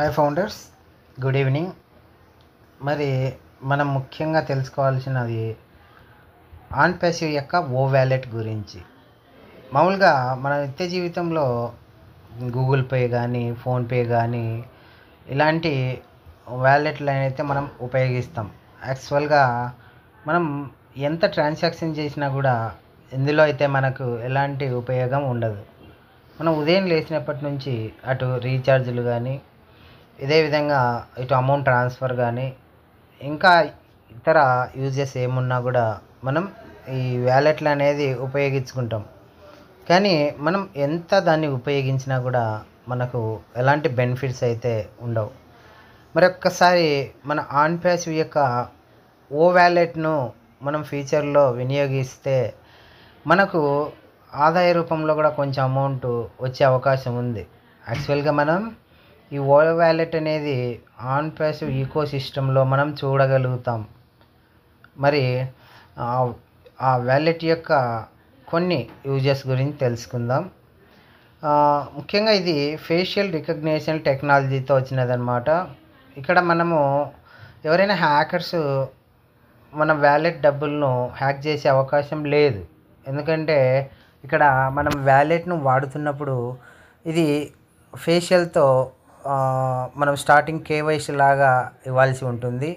hi founders good evening మరి మనం ముఖ్యంగా తెలుసుకోవాల్సినది ఆన్ ప్యాసివ్ యొక్క ఓ వ్యాలెట్ గురించి మామూలుగా మన నిత్య జీవితంలో గూగుల్ పే కానీ ఫోన్పే కానీ ఇలాంటి వ్యాలెట్లు అయితే మనం ఉపయోగిస్తాం యాక్చువల్గా మనం ఎంత ట్రాన్సాక్షన్ చేసినా కూడా ఇందులో అయితే మనకు ఎలాంటి ఉపయోగం ఉండదు మనం ఉదయం లేచినప్పటి నుంచి అటు రీఛార్జ్లు కానీ ఇదే విధంగా ఇటు అమౌంట్ ట్రాన్స్ఫర్ కానీ ఇంకా ఇతర యూజెస్ ఏమున్నా కూడా మనం ఈ వ్యాలెట్లు అనేది ఉపయోగించుకుంటాం కానీ మనం ఎంత దాన్ని ఉపయోగించినా కూడా మనకు ఎలాంటి బెనిఫిట్స్ అయితే ఉండవు మరి ఒక్కసారి మన ఆన్ ప్యాసివ్ యొక్క ఓ వ్యాలెట్ను మనం ఫ్యూచర్లో వినియోగిస్తే మనకు ఆదాయ రూపంలో కూడా కొంచెం అమౌంట్ వచ్చే అవకాశం ఉంది యాక్చువల్గా మనం ఈ ఓ వ్యాలెట్ అనేది ఆన్ ప్యాసివ్ ఈకో సిస్టంలో మనం చూడగలుగుతాం మరి ఆ- ఆ వ్యాలెట్ యొక్క కొన్ని యూజెస్ గురించి తెలుసుకుందాం ఆ, ముఖ్యంగా ఇది ఫేషియల్ రికగ్నేషన్ టెక్నాలజీతో వచ్చినదన్నమాట ఇక్కడ మనము ఎవరైనా హ్యాకర్స్ మన వ్యాలెట్ డబ్బులను హ్యాక్ చేసే అవకాశం లేదు ఎందుకంటే ఇక్కడ మనం వ్యాలెట్ను వాడుతున్నప్పుడు ఇది ఫేషియల్తో ఆ, మనం స్టార్టింగ్ కేవైసీ లాగా ఇవ్వాల్సి ఉంటుంది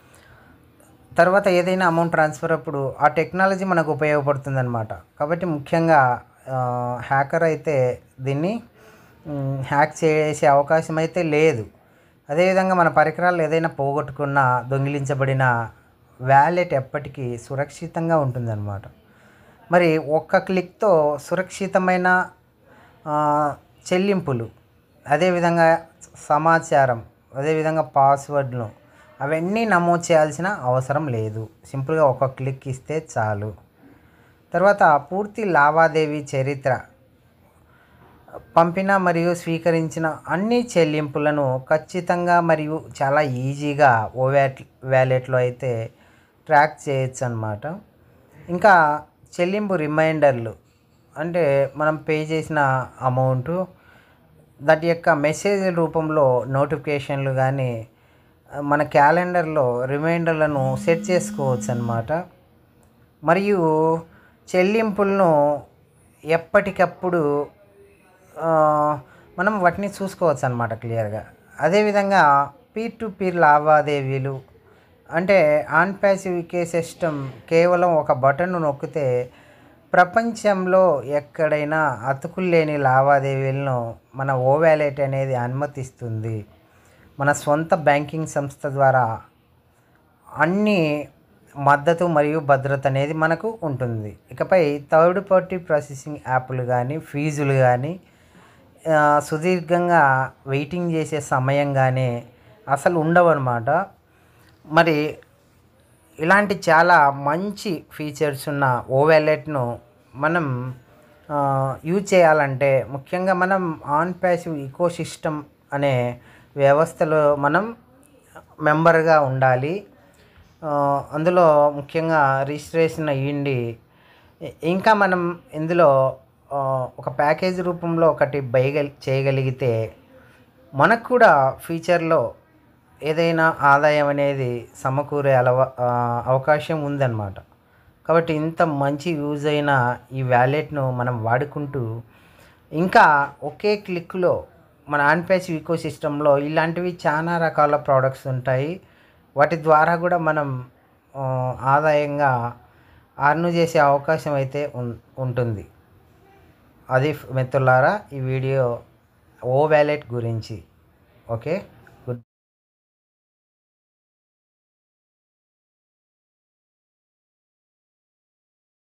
తర్వాత ఏదైనా అమౌంట్ ట్రాన్స్ఫర్ అప్పుడు ఆ టెక్నాలజీ మనకు ఉపయోగపడుతుంది అనమాట కాబట్టి ముఖ్యంగా హ్యాకర్ అయితే దీన్ని మ్, హ్యాక్ చేసే అవకాశం అయితే లేదు అదేవిధంగా మన పరికరాలు ఏదైనా పోగొట్టుకున్నా దొంగిలించబడిన వ్యాలెట్ ఎప్పటికీ సురక్షితంగా ఉంటుందన్నమాట మరి ఒక్క క్లిక్తో సురక్షితమైన ఆ, చెల్లింపులు అదేవిధంగా సమాచారం అదేవిధంగా పాస్వర్డ్ను అవన్నీ నమోదు చేయాల్సిన అవసరం లేదు సింపుల్గా ఒక క్లిక్ ఇస్తే చాలు తర్వాత పూర్తి లావాదేవీ చరిత్ర పంపిన మరియు స్వీకరించిన అన్ని చెల్లింపులను ఖచ్చితంగా మరియు చాలా ఈజీగా ఓ వ్యాట్ వ్యాలెట్లో అయితే ట్రాక్ చేయొచ్చు అన్నమాట ఇంకా చెల్లింపు రిమైండర్లు అంటే మనం పే చేసిన అమౌంట్ దాటి యొక్క మెసేజ్ రూపంలో నోటిఫికేషన్లు కానీ మన క్యాలెండర్లో రిమైండర్లను సెట్ చేసుకోవచ్చు అన్నమాట మరియు చెల్లింపులను ఎప్పటికప్పుడు ఆ, మనం వాటిని చూసుకోవచ్చు అనమాట క్లియర్గా అదేవిధంగా పీర్ టు పీర్ లావాదేవీలు అంటే ఆన్ ప్యాసివ్ కే సిస్టమ్ కేవలం ఒక బటన్ నొక్కితే ప్రపంచంలో ఎక్కడైనా అతుకులు లేని లావాదేవీలను మన ఓ వ్యాలెట్ అనేది అనుమతిస్తుంది మన సొంత బ్యాంకింగ్ సంస్థ ద్వారా అన్ని మద్దతు మరియు భద్రత అనేది మనకు ఉంటుంది ఇకపై థర్డ్ పార్టీ ప్రాసెసింగ్ యాప్లు కానీ ఫీజులు కానీ ఆ, సుదీర్ఘంగా వెయిటింగ్ చేసే సమయం కానీ అసలు ఉండవు అనమాట మరి ఇలాంటి చాలా మంచి ఫీచర్స్ ఉన్న ఓ వ్యాలెట్ను మనం ఆ, యూజ్ చేయాలంటే ముఖ్యంగా మనం ఆన్ ప్యాసివ్ ఈకో సిస్టమ్ అనే వ్యవస్థలో మనం మెంబర్గా ఉండాలి ఆ, అందులో ముఖ్యంగా రిజిస్ట్రేషన్ అయ్యిండి ఇ- ఇంకా మనం ఇందులో ఆ, ఒక ప్యాకేజ్ రూపంలో ఒకటి బయగ చేయగలిగితే మనకు కూడా ఫ్యూచర్లో ఏదైనా ఆదాయం అనేది సమకూరే అలవ ఆ, అవకాశం ఉందన్నమాట కాబట్టి ఇంత మంచి యూజ్ అయిన ఈ వ్యాలెట్ను మనం వాడుకుంటూ ఇంకా ఒకే క్లిక్లో మన ఆన్పేస్ ఈకో సిస్టంలో ఇలాంటివి చాలా రకాల ప్రోడక్ట్స్ ఉంటాయి వాటి ద్వారా కూడా మనం ఆ, ఆదాయంగా అర్న్ చేసే అవకాశం అయితే ఉం- ఉంటుంది అది మిత్రులారా ఈ వీడియో ఓ వ్యాలెట్ గురించి ఓకే